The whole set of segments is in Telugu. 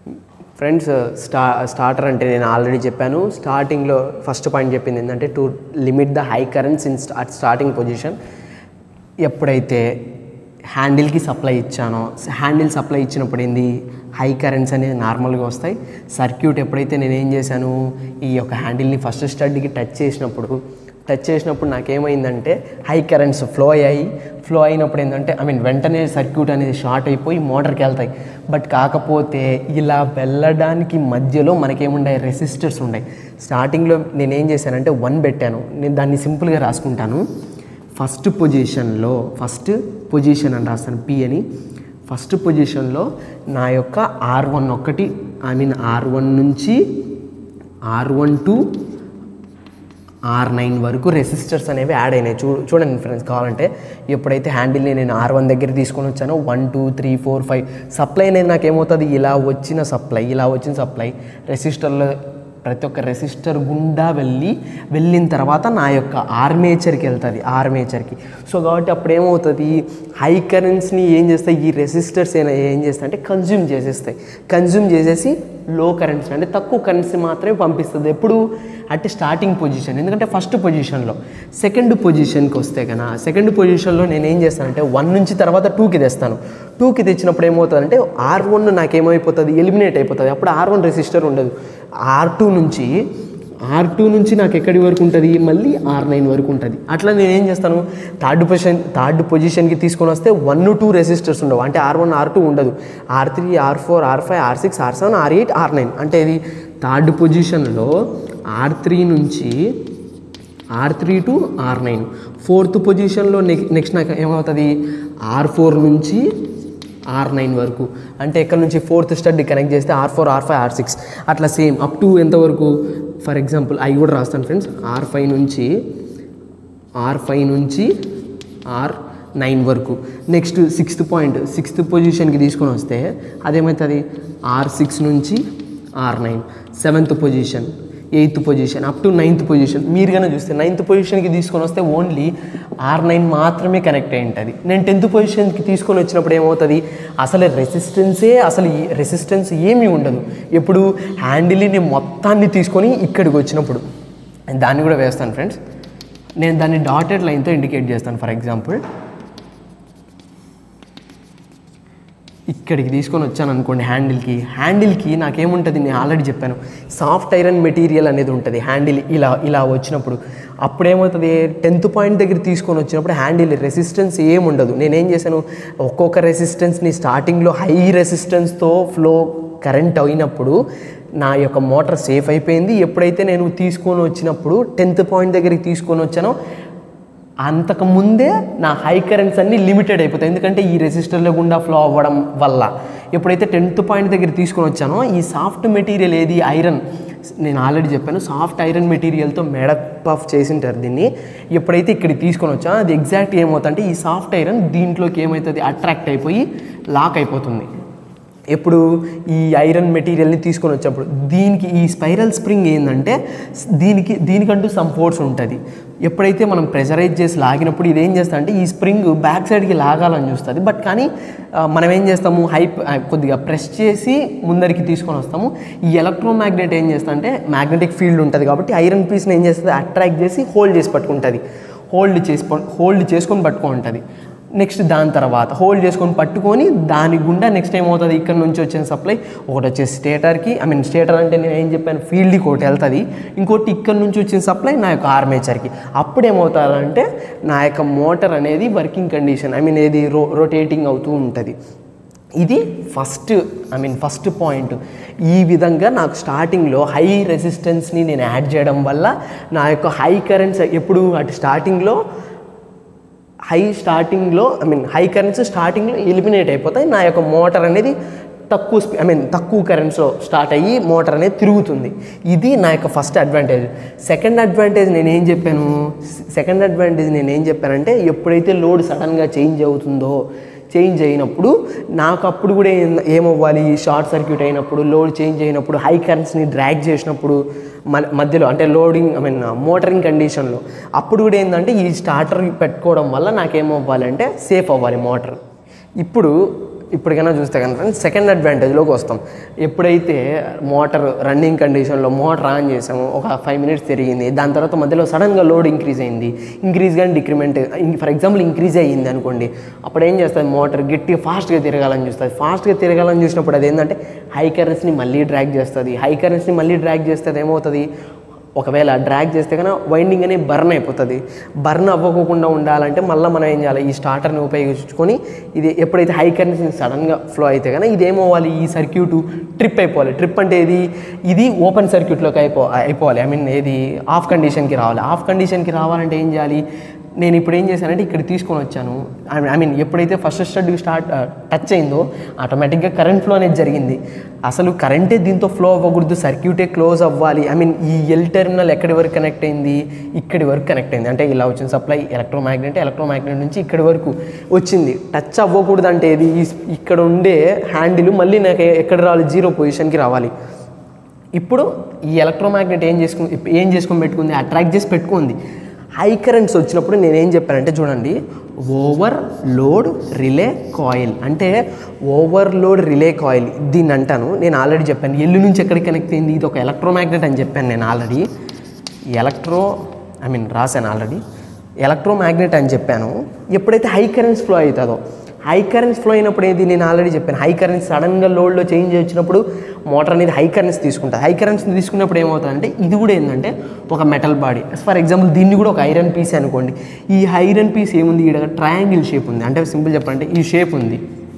ఫ్రెండ్స్ స్టా స్టార్టర్ అంటే నేను ఆల్రెడీ చెప్పాను స్టార్టింగ్లో ఫస్ట్ పాయింట్ చెప్పింది ఏంటంటే to limit the high currents in at starting position ఎప్పుడైతే హ్యాండిల్కి సప్లై ఇచ్చానో హ్యాండిల్ సప్లై ఇచ్చినప్పుడు ఏంది హై కరెంట్స్ అనేది నార్మల్గా వస్తాయి సర్క్యూట్ ఎప్పుడైతే నేను ఏం చేశాను ఈ యొక్క హ్యాండిల్ని ఫస్ట్ స్టడ్కి టచ్ చేసినప్పుడు టచ్ చేసినప్పుడు నాకేమైందంటే హై కరెంట్స్ ఫ్లో అయ్యాయి ఫ్లో అయినప్పుడు ఏంటంటే ఐ మీన్ వెంటనే సర్క్యూట్ అనేది షార్ట్ అయిపోయి మోటార్కి వెళ్తాయి బట్ కాకపోతే ఇలా వెళ్ళడానికి మధ్యలో మనకేముండాయి రెసిస్టర్స్ ఉన్నాయి స్టార్టింగ్లో నేను ఏం చేశానంటే వన్ పెట్టాను నేను దాన్ని సింపుల్గా రాసుకుంటాను ఫస్ట్ పొజిషన్లో ఫస్ట్ పొజిషన్ అని రాస్తాను పి అని ఫస్ట్ పొజిషన్లో నా యొక్క ఆర్ వన్ ఒకటి ఐ మీన్ ఆర్ వన్ నుంచి R one to R nine వరకు రెసిస్టర్స్ అనేవి యాడ్ అయినాయి చూ చూడండి ఫ్రెండ్స్ కావాలంటే ఎప్పుడైతే హ్యాండిల్ని నేను ఆర్ వన్ దగ్గర తీసుకొని వచ్చానో one two three four five supply అనేది నాకు ఏమవుతుంది ఇలా వచ్చిన సప్లై ఇలా వచ్చిన సప్లై రెసిస్టర్లో ప్రతి ఒక్క రెసిస్టర్ గుండా వెళ్ళి వెళ్ళిన తర్వాత నా యొక్క ఆర్మేచర్కి వెళ్తుంది ఆర్మేచర్కి సో కాబట్టి అప్పుడు ఏమవుతుంది హై కరెంట్స్ని ఏం చేస్తాయి ఈ రెసిస్టర్స్ ఏం చేస్తాయి అంటే కన్జ్యూమ్ చేసేస్తాయి కన్జ్యూమ్ చేసేసి లో కరెంట్స్ అంటే తక్కువ కరెంట్స్ మాత్రమే పంపిస్తుంది ఎప్పుడు అంటే స్టార్టింగ్ పొజిషన్ ఎందుకంటే ఫస్ట్ పొజిషన్లో సెకండ్ పొజిషన్కి వస్తే కన్నా సెకండ్ పొజిషన్లో నేను ఏం చేస్తానంటే వన్ నుంచి తర్వాత టూకి తెస్తాను టూకి తెచ్చినప్పుడు ఏమవుతుందంటే ఆర్ వన్ నాకేమైపోతుంది ఎలిమినేట్ అయిపోతుంది అప్పుడు ఆర్ వన్ రెసిస్టర్ ఉండదు ఆర్ టూ నుంచి ఆర్ టూ నుంచి నాకు ఎక్కడి వరకు ఉంటుంది మళ్ళీ ఆర్ నైన్ వరకు ఉంటుంది అట్లా నేను ఏం చేస్తాను థర్డ్ పొజిషన్ థర్డ్ పొజిషన్కి తీసుకొని వస్తే వన్ టూ రెసిస్టర్స్ ఉండవు అంటే ఆర్ వన్ ఆర్ టూ ఉండదు R three R four R five R six R seven R eight R nine అంటే ఇది థర్డ్ పొజిషన్లో ఆర్ త్రీ నుంచి R three to R nine fourth పొజిషన్లో నెక్ నెక్స్ట్ నాకు ఏమవుతుంది ఆర్ ఫోర్ నుంచి ఆర్ నైన్ వరకు అంటే ఎక్కడ నుంచి ఫోర్త్ స్టడీ కనెక్ట్ చేస్తే R four R five R six అట్లా సేమ్ అప్ టు ఎంతవరకు ఫర్ ఎగ్జాంపుల్ అవి కూడా రాస్తాను ఫ్రెండ్స్ ఆర్ ఫైవ్ నుంచి ఆర్ ఫైవ్ నుంచి ఆర్ నైన్ వరకు నెక్స్ట్ సిక్స్త్ పాయింట్ సిక్స్త్ పొజిషన్కి తీసుకొని వస్తే అదేమవుతుంది ఆర్ సిక్స్ నుంచి R nine seventh position eighth position up to ninth position మీరు కనుక చూస్తే నైన్త్ పొజిషన్కి తీసుకొని వస్తే ఓన్లీ ఆర్ నైన్ మాత్రమే కనెక్ట్ అయి ఉంటుంది నేను టెన్త్ పొజిషన్కి తీసుకొని వచ్చినప్పుడు ఏమవుతుంది అసలు రెసిస్టెన్సే అసలు ఈ రెసిస్టెన్స్ ఏమీ ఉండదు ఎప్పుడు హ్యాండిల్ని మొత్తాన్ని తీసుకొని ఇక్కడికి వచ్చినప్పుడు దాన్ని కూడా వేస్తాను ఫ్రెండ్స్ నేను దాన్ని డాటెడ్ లైన్తో ఇండికేట్ చేస్తాను ఫర్ ఎగ్జాంపుల్ ఇక్కడికి తీసుకొని వచ్చాను అనుకోండి హ్యాండిల్కి హ్యాండిల్కి నాకేముంటుంది నేను ఆల్రెడీ చెప్పాను సాఫ్ట్ ఐరన్ మెటీరియల్ అనేది ఉంటుంది హ్యాండిల్ ఇలా ఇలా వచ్చినప్పుడు అప్పుడేమవుతుంది టెన్త్ పాయింట్ దగ్గర తీసుకొని వచ్చినప్పుడు హ్యాండిల్ రెసిస్టెన్స్ ఏముండదు నేనేం చేశాను ఒక్కొక్క రెసిస్టెన్స్ని స్టార్టింగ్లో హై రెసిస్టెన్స్తో ఫ్లో కరెంట్ అయినప్పుడు నా యొక్క మోటార్ సేఫ్ అయిపోయింది ఎప్పుడైతే నేను తీసుకొని వచ్చినప్పుడు టెన్త్ పాయింట్ దగ్గరికి తీసుకొని వచ్చానో అంతకు ముందే నా హై కరెంట్స్ అన్నీ లిమిటెడ్ అయిపోతాయి ఎందుకంటే ఈ రెసిస్టర్ల గుండా ఫ్లో అవ్వడం వల్ల ఎప్పుడైతే టెన్త్ పాయింట్ దగ్గర తీసుకొని వచ్చానో ఈ సాఫ్ట్ మెటీరియల్ ఏది ఐరన్ నేను ఆల్రెడీ చెప్పాను సాఫ్ట్ ఐరన్ మెటీరియల్తో మెడప్ ఆఫ్ చేసింటారు దీన్ని ఎప్పుడైతే ఇక్కడికి తీసుకొని వచ్చానో అది ఎగ్జాక్ట్ ఏమవుతుందంటే ఈ సాఫ్ట్ ఐరన్ దీంట్లోకి ఏమవుతుంది అట్రాక్ట్ అయిపోయి లాక్ అయిపోతుంది ఎప్పుడు ఈ ఐరన్ మెటీరియల్ని తీసుకొని వచ్చినప్పుడు దీనికి ఈ స్పైరల్ స్ప్రింగ్ ఏంటంటే స్- దీనికి దీనికంటూ సమ్ ఫోర్స్ ఉంటుంది ఎప్పుడైతే మనం ప్రెషరైజ్ చేసి లాగినప్పుడు ఇది ఏం చేస్తా అంటే ఈ స్ప్రింగ్ బ్యాక్ సైడ్కి లాగాలని చూస్తుంది బట్ కానీ ఆ, మనం ఏం చేస్తాము హై కొద్దిగా ప్రెస్ చేసి ముందరికి తీసుకొని వస్తాము ఈ ఎలక్ట్రోమాగ్నెట్ ఏం చేస్తా అంటే మ్యాగ్నెటిక్ ఫీల్డ్ ఉంటుంది కాబట్టి ఐరన్ పీస్ని ఏం చేస్తుంది అట్రాక్ట్ చేసి హోల్డ్ చేసి పట్టుకుంటుంది హోల్డ్ చేసి హోల్డ్ చేసుకొని పట్టుకుంటుంది నెక్స్ట్ దాని తర్వాత హోల్డ్ చేసుకొని పట్టుకొని దాని గుండా నెక్స్ట్ ఏమవుతుంది ఇక్కడ నుంచి వచ్చిన సప్లై ఒకటి వచ్చేసి స్టేటర్కి ఐ మీన్ స్టేటర్ అంటే నేను ఏం చెప్పాను ఫీల్డ్కి ఒకటి వెళ్తుంది ఇంకోటి ఇక్కడ నుంచి వచ్చిన సప్లై నా యొక్క ఆర్మేచర్కి అప్పుడు ఏమవుతుందంటే నా యొక్క మోటార్ అనేది వర్కింగ్ కండిషన్ ఐ మీన్ ఏది రో రొటేటింగ్ అవుతూ ఉంటుంది ఇది first I mean first point ఈ విధంగా నాకు స్టార్టింగ్లో హై రెసిస్టెన్స్ని నేను యాడ్ చేయడం వల్ల నా యొక్క హై కరెంట్స్ ఎప్పుడు అటు స్టార్టింగ్లో హై స్టార్టింగ్లో ఐ మీన్ హై కరెంట్స్ స్టార్టింగ్లో ఎలిమినేట్ అయిపోతాయి నా యొక్క మోటార్ అనేది తక్కువ స్పీ ఐ మీన్ తక్కువ కరెంట్స్లో స్టార్ట్ అయ్యి మోటార్ అనేది తిరుగుతుంది ఇది నా యొక్క ఫస్ట్ అడ్వాంటేజ్ సెకండ్ అడ్వాంటేజ్ నేను ఏం చెప్పాను సెకండ్ అడ్వాంటేజ్ నేను ఏం చెప్పానంటే ఎప్పుడైతే లోడ్ సడన్గా చేంజ్ అవుతుందో చేంజ్ అయినప్పుడు నాకు అప్పుడు కూడా ఏం- ఏమవ్వాలి షార్ట్ సర్క్యూట్ అయినప్పుడు లోడ్ చేంజ్ అయినప్పుడు హై కరెంట్స్ని డ్రాగ్ చేసినప్పుడు మ- మధ్యలో అంటే లోడింగ్ ఐ మీన్ మోటరింగ్ కండిషన్లో అప్పుడు కూడా ఏంటంటే ఈ స్టార్టర్ పెట్టుకోవడం వల్ల నాకేమవ్వాలంటే సేఫ్ అవ్వాలి మోటార్ ఇప్పుడు ఇప్పటికైనా చూస్తే కనుక సెకండ్ అడ్వాంటేజ్లోకి వస్తాం ఎప్పుడైతే మోటార్ రన్నింగ్ కండిషన్లో మోటార్ ఆన్ చేసాము ఒక ఫైవ్ మినిట్స్ తిరిగింది దాని తర్వాత మధ్యలో సడన్గా లోడ్ ఇంక్రీజ్ అయింది ఇంక్రీజ్ కానీ డిక్రిమెంట్ ఫర్ ఎగ్జాంపుల్ ఇంక్రీజ్ అయ్యింది అనుకోండి అప్పుడు ఏం చేస్తుంది మోటార్ గట్టిగా ఫాస్ట్గా తిరగాలని చూస్తుంది ఫాస్ట్గా తిరగాలని చూసినప్పుడు అది ఏంటంటే హై కరెన్స్ని మళ్ళీ డ్రాగ్ చేస్తుంది హై కరెన్స్ని మళ్ళీ డ్రాగ్ చేస్తే ఏమవుతుంది ఒకవేళ డ్రాగ్ చేస్తే కనుక వైండింగ్ అనేది బర్న్ అయిపోతుంది బర్న్ అవ్వకుండా ఉండాలంటే మళ్ళీ మనం ఏం చేయాలి ఈ స్టార్టర్ని ఉపయోగించుకొని ఇది ఎప్పుడైతే హై కరెన్సీ సడన్గా ఫ్లో అయితే కనుక ఇది ఏమవ్వాలి ఈ సర్క్యూట్ ట్రిప్ అయిపోవాలి ట్రిప్ అంటే ఇది ఇది ఓపెన్ సర్క్యూట్లోకి అయిపో అయిపోవాలి ఐ మీన్ ఏది ఆఫ్ కండిషన్కి రావాలి ఆఫ్ కండిషన్కి రావాలంటే ఏం చేయాలి నేను ఇప్పుడు ఏం చేశానంటే ఇక్కడ తీసుకొని వచ్చాను ఐ మీన్ ఎప్పుడైతే ఫస్ట్ స్టడ్ స్టార్ట్ టచ్ అయిందో ఆటోమేటిక్గా కరెంట్ ఫ్లో అనేది జరిగింది అసలు కరెంటే దీంతో ఫ్లో అవ్వకూడదు సర్క్యూటే క్లోజ్ అవ్వాలి ఐ మీన్ ఈ ఎల్ టెర్మినల్ ఎక్కడి వరకు కనెక్ట్ అయింది ఇక్కడి వరకు కనెక్ట్ అయింది అంటే ఇలా వచ్చిన సప్లై ఎలక్ట్రోమాగ్నెట్ ఎలక్ట్రోమాగ్నెట్ నుంచి ఇక్కడి వరకు వచ్చింది టచ్ అవ్వకూడదు అంటే ఇది ఈ- ఇక్కడ ఉండే హ్యాండిల్ మళ్ళీ నాకు ఎక్కడ రావాలి జీరో పొజిషన్కి రావాలి ఇప్పుడు ఈ ఎలక్ట్రోమాగ్నెట్ ఏం చేసుకుని ఇప్- ఏం చేసుకొని పెట్టుకుంది అట్రాక్ట్ చేసి పెట్టుకుంది హై కరెంట్స్ వచ్చినప్పుడు నేను ఏం చెప్పానంటే చూడండి ఓవర్ లోడ్ రిలే కాయిల్ అంటే ఓవర్ లోడ్ రిలే కాయిల్ దీన్ని అంటాను నేను ఆల్రెడీ చెప్పాను ఎల్లు నుంచి ఎక్కడికి కనెక్ట్ అయింది ఇది ఒక ఎలక్ట్రోమాగ్నెట్ అని చెప్పాను నేను ఆల్రెడీ ఎలక్ట్రో ఐ మీన్ రాశాను ఆల్రెడీ ఎలక్ట్రోమాగ్నెట్ అని చెప్పాను ఎప్పుడైతే హై కరెంట్స్ ఫ్లో అవుతుందో హై కరెంట్స్ ఫ్లో అయినప్పుడు ఏది నేను ఆల్రెడీ చెప్పాను హై కరెంట్స్ సడన్గా లోడ్లో చేంజ్ వచ్చినప్పుడు మోటార్ అనేది హై కరెంట్స్ తీసుకుంటుంది హై కరెంట్స్ తీసుకున్నప్పుడు ఏమవుతుందంటే ఇది కూడా ఏంటంటే ఒక మెటల్ బాడీ ఫర్ ఎగ్జాంపుల్ దీన్ని కూడా ఒక ఐరన్ పీస్ అనుకోండి ఈ ఐరన్ పీస్ ఏముంది ఇక్కడ ట్రయాంగిల్ షేప్ ఉంది అంటే సింపుల్ చెప్పాలంటే ఈ షేప్ ఉంది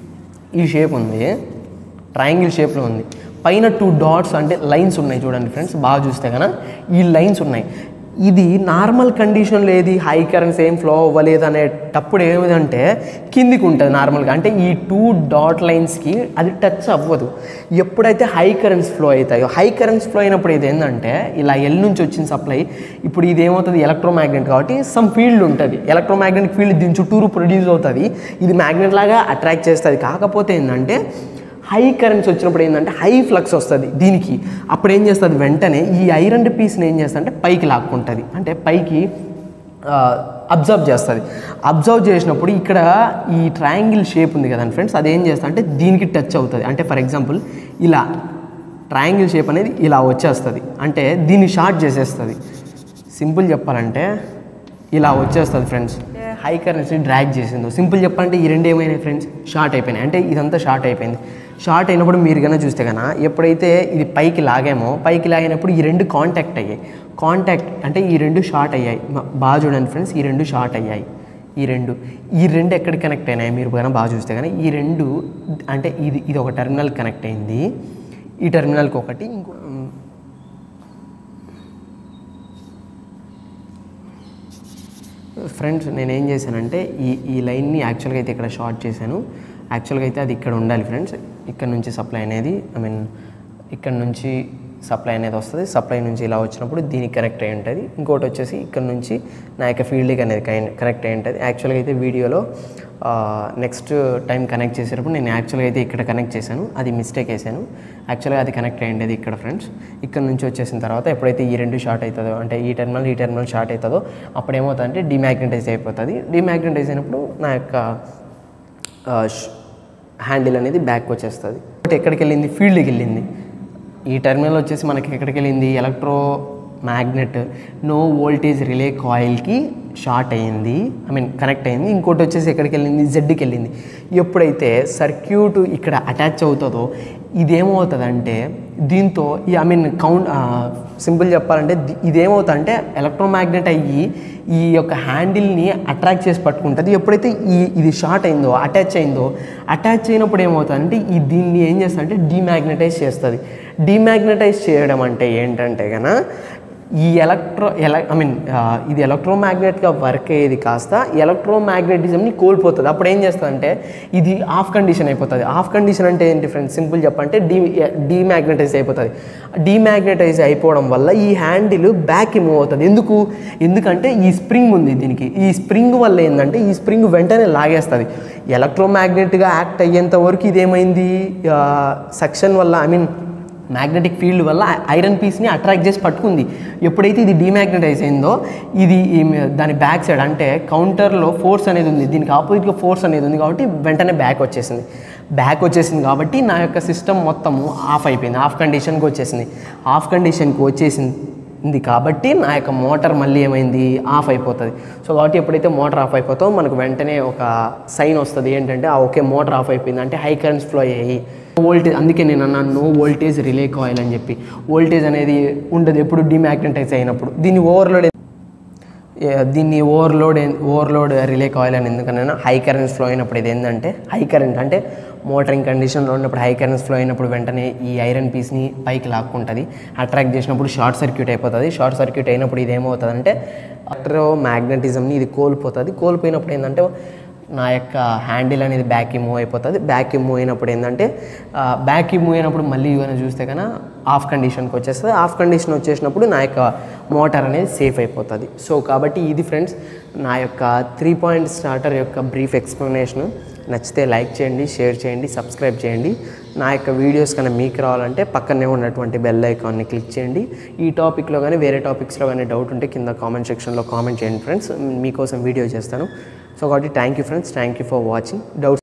ఈ షేప్ ఉంది ట్రయాంగిల్ షేప్లో ఉంది పైన టూ డాట్స్ అంటే లైన్స్ ఉన్నాయి చూడండి ఫ్రెండ్స్ బాగా చూస్తే కనుక ఈ లైన్స్ ఉన్నాయి ఇది నార్మల్ కండిషన్లో ఏది హై కరెంట్స్ ఏం ఫ్లో అవ్వలేదు అనేటప్పుడు ఏమిటంటే కిందికి ఉంటుంది నార్మల్గా అంటే ఈ టూ డాట్ లైన్స్కి అది టచ్ అవ్వదు ఎప్పుడైతే హై కరెంట్స్ ఫ్లో అవుతాయో హై కరెంట్స్ ఫ్లో అయినప్పుడు ఇది ఏంటంటే ఇలా ఎల్ నుంచి వచ్చిన సప్లై ఇప్పుడు ఇది ఏమవుతుంది ఎలక్ట్రోమాగ్నెట్ కాబట్టి సమ్ ఫీల్డ్ ఉంటుంది ఎలక్ట్రోమాగ్నెటిక్ ఫీల్డ్ దీని చుట్టూరు ప్రొడ్యూస్ అవుతుంది ఇది మ్యాగ్నెట్ లాగా అట్రాక్ట్ చేస్తుంది కాకపోతే ఏంటంటే హై కరెంట్స్ వచ్చినప్పుడు ఏంటంటే హై ఫ్లక్స్ వస్తుంది దీనికి అప్పుడు ఏం చేస్తుంది వెంటనే ఈ ఐరన్ పీస్ని ఏం చేస్తుంది అంటే పైకి లాక్కుంటుంది అంటే పైకి అబ్జర్వ్ చేస్తుంది అబ్జర్వ్ చేసినప్పుడు ఇక్కడ ఈ ట్రయాంగిల్ షేప్ ఉంది కదండి ఫ్రెండ్స్ అది ఏం చేస్తుంది అంటే దీనికి టచ్ అవుతుంది అంటే ఫర్ ఎగ్జాంపుల్ ఇలా ట్రయాంగిల్ షేప్ అనేది ఇలా వచ్చేస్తుంది అంటే దీన్ని షార్ట్ చేసేస్తుంది సింపుల్ చెప్పాలంటే ఇలా వచ్చేస్తుంది ఫ్రెండ్స్ హై కరెన్సీ డ్రాగ్ చేసిందో సింపుల్ చెప్పాలంటే ఈ రెండు ఏమైనాయి ఫ్రెండ్స్ షార్ట్ అయిపోయినాయి అంటే ఇదంతా షార్ట్ అయిపోయింది షార్ట్ అయినప్పుడు మీరు కన్నా చూస్తే కన్నా ఎప్పుడైతే ఇది పైకి లాగామో పైకి లాగినప్పుడు ఈ రెండు కాంటాక్ట్ అయ్యాయి కాంటాక్ట్ అంటే ఈ రెండు షార్ట్ అయ్యాయి మ- బాగా చూడండి ఫ్రెండ్స్ ఈ రెండు షార్ట్ అయ్యాయి ఈ రెండు ఈ రెండు ఎక్కడ కనెక్ట్ అయినాయి మీరు కన్నా బాగా చూస్తే కానీ ఈ రెండు అంటే ఇది ఇది ఒక టెర్మినల్ కనెక్ట్ అయింది ఈ టెర్మినల్కి ఒకటి ఇంకో ఫ్రెండ్స్ నేను ఏం చేశానంటే ఈ ఈ లైన్ని యాక్చువల్గా అయితే ఇక్కడ షార్ట్ చేశాను యాక్చువల్గా అయితే అది ఇక్కడ ఉండాలి ఫ్రెండ్స్ ఇక్కడ నుంచి సప్లై అనేది ఐ మీన్ ఇక్కడ నుంచి సప్లై అనేది వస్తుంది సప్లై నుంచి ఇలా వచ్చినప్పుడు దీనికి కనెక్ట్ అయి ఉంటుంది ఇంకోటి వచ్చేసి ఇక్కడ నుంచి నా యొక్క ఫీల్డ్కి అనేది కనెక్ట్ అయి ఉంటుంది యాక్చువల్గా అయితే వీడియోలో నెక్స్ట్ టైం కనెక్ట్ చేసేటప్పుడు నేను యాక్చువల్గా అయితే ఇక్కడ కనెక్ట్ చేశాను అది మిస్టేక్ వేసాను యాక్చువల్గా అది కనెక్ట్ అయ్యింది ఇక్కడ ఫ్రెండ్స్ ఇక్కడ నుంచి వచ్చేసిన తర్వాత ఎప్పుడైతే ఈ రెండు షార్ట్ అవుతుందో అంటే ఈ టెర్మినల్ ఈ టెర్మినల్ షార్ట్ అవుతుందో అప్పుడు ఏమవుతుందంటే డిమాగ్నటైజ్ అయిపోతుంది డిమాగ్నటైజ్ అయినప్పుడు నా యొక్క హ్యాండిల్ అనేది బ్యాక్ వచ్చేస్తుంది బట్ ఎక్కడికి వెళ్ళింది ఫీల్డ్కి వెళ్ళింది ఈ టెర్మినల్ వచ్చేసి మనకి ఎక్కడికి వెళ్ళింది electromagnet no voltage relay కాయిల్కి షార్ట్ అయ్యింది ఐ మీన్ కనెక్ట్ అయింది ఇంకోటి వచ్చేసి ఎక్కడికి వెళ్ళింది జెడ్కి వెళ్ళింది ఎప్పుడైతే సర్క్యూట్ ఇక్కడ అటాచ్ అవుతుందో ఇదేమవుతుందంటే దీంతో ఈ ఐ మీన్ కౌంట్ సింపుల్ చెప్పాలంటే ది- ఇదేమవుతుందంటే ఎలక్ట్రోమాగ్నెట్ అయ్యి ఈ యొక్క హ్యాండిల్ని అట్రాక్ట్ చేసి పట్టుకుంటుంది ఎప్పుడైతే ఈ ఇది షార్ట్ అయిందో అటాచ్ అయిందో అటాచ్ అయినప్పుడు ఏమవుతుందంటే ఈ దీన్ని ఏం చేస్తుందంటే డీమ్యాగ్నటైజ్ చేస్తుంది డీమ్యాగ్నటైజ్ చేయడం అంటే ఏంటంటే కన ఈ ఎలక్ట్రో ఎల ఐ మీన్ ఇది ఎలక్ట్రోమాగ్నెట్గా వర్క్ అయ్యేది కాస్త ఎలక్ట్రోమాగ్నెటిజంని కోల్పోతుంది అప్పుడు ఏం చేస్తుందంటే ఇది ఆఫ్ కండిషన్ అయిపోతుంది ఆఫ్ కండిషన్ అంటే ఏంటి ఫ్రెండ్స్ సింపుల్ చెప్పంటే డీ డీమ్యాగ్నటైజ్ అయిపోతుంది డీమ్యాగ్నటైజ్ అయిపోవడం వల్ల ఈ హ్యాండిల్ బ్యాక్ మూవ్ అవుతుంది ఎందుకు ఎందుకంటే ఈ స్ప్రింగ్ ఉంది దీనికి ఈ స్ప్రింగ్ వల్ల ఏంటంటే ఈ స్ప్రింగ్ వెంటనే లాగేస్తుంది ఎలక్ట్రోమాగ్నెట్గా యాక్ట్ అయ్యేంత వరకు ఇదేమైంది సక్షన్ వల్ల ఐ మీన్ మ్యాగ్నెటిక్ ఫీల్డ్ వల్ల ఐరన్ పీస్ని అట్రాక్ట్ చేసి పట్టుకుంది ఎప్పుడైతే ఇది డీమ్యాగ్నటైజ్ అయిందో ఇది ఈ మ- దాని బ్యాక్ సైడ్ అంటే కౌంటర్లో ఫోర్స్ అనేది ఉంది దీనికి ఆపోజిట్గా ఫోర్స్ అనేది ఉంది కాబట్టి వెంటనే బ్యాక్ వచ్చేసింది బ్యాక్ వచ్చేసింది కాబట్టి నా యొక్క సిస్టమ్ మొత్తము ఆఫ్ అయిపోయింది ఆఫ్ కండిషన్కి వచ్చేసింది ఆఫ్ కండిషన్కి వచ్చేసింది కాబట్టి నా యొక్క మోటార్ మళ్ళీ ఏమైంది ఆఫ్ అయిపోతుంది సో కాబట్టి ఎప్పుడైతే మోటార్ ఆఫ్ అయిపోతుందో మనకు వెంటనే ఒక సైన్ వస్తుంది ఏంటంటే ఆ ఓకే మోటార్ ఆఫ్ అయిపోయింది అంటే హై కరెంట్స్ ఫ్లో అయ్యాయి వోల్టేజ్ అందుకే నేను అన్నాను నో వోల్టేజ్ రిలే కాయిల్ అని చెప్పి వోల్టేజ్ అనేది ఉండదు ఎప్పుడు డిమాగ్నటైజ్ అయినప్పుడు దీన్ని ఓవర్లోడ్ దీన్ని ఓవర్లోడ్ ఓవర్లోడ్ రిలే కాయిల్ అని ఎందుకన్నా హై కరెంట్స్ ఫ్లో అయినప్పుడు ఇది ఏంటంటే హై కరెంట్ అంటే మోటరింగ్ కండిషన్లో ఉన్నప్పుడు హై కరెంట్స్ ఫ్లో అయినప్పుడు వెంటనే ఈ ఐరన్ పీస్ని పైకి లాక్కుంటుంది అట్రాక్ట్ చేసినప్పుడు షార్ట్ సర్క్యూట్ అయిపోతుంది షార్ట్ సర్క్యూట్ అయినప్పుడు ఇది ఏమవుతుంది అంటే ఎలక్ట్రో మ్యాగ్నెటిజంని ఇది కోల్పోతుంది కోల్పోయినప్పుడు ఏంటంటే నా యొక్క హ్యాండిల్ అనేది బ్యాక్కి మూవ్ అయిపోతుంది బ్యాక్కి మూవ్ అయినప్పుడు ఏంటంటే బ్యాక్కి మూవ్ అయినప్పుడు మళ్ళీ కానీ చూస్తే కన్నా ఆఫ్ కండిషన్కి వచ్చేస్తుంది ఆఫ్ కండిషన్ వచ్చేసినప్పుడు నా యొక్క మోటార్ అనేది సేఫ్ అయిపోతుంది సో కాబట్టి ఇది ఫ్రెండ్స్ నా యొక్క త్రీ పాయింట్ స్టార్టర్ యొక్క బ్రీఫ్ ఎక్స్ప్లెనేషన్ నచ్చితే లైక్ చేయండి షేర్ చేయండి సబ్స్క్రైబ్ చేయండి నా యొక్క వీడియోస్ కన్నా మీకు రావాలంటే పక్కనే ఉన్నటువంటి బెల్ ఐకాన్ని క్లిక్ చేయండి ఈ టాపిక్లో కానీ వేరే టాపిక్స్లో కానీ డౌట్ ఉంటే కింద కామెంట్ సెక్షన్లో కామెంట్ చేయండి ఫ్రెండ్స్ మీకోసం వీడియో చేస్తాను సో కాబట్టి thank you friends thank you for watching doubts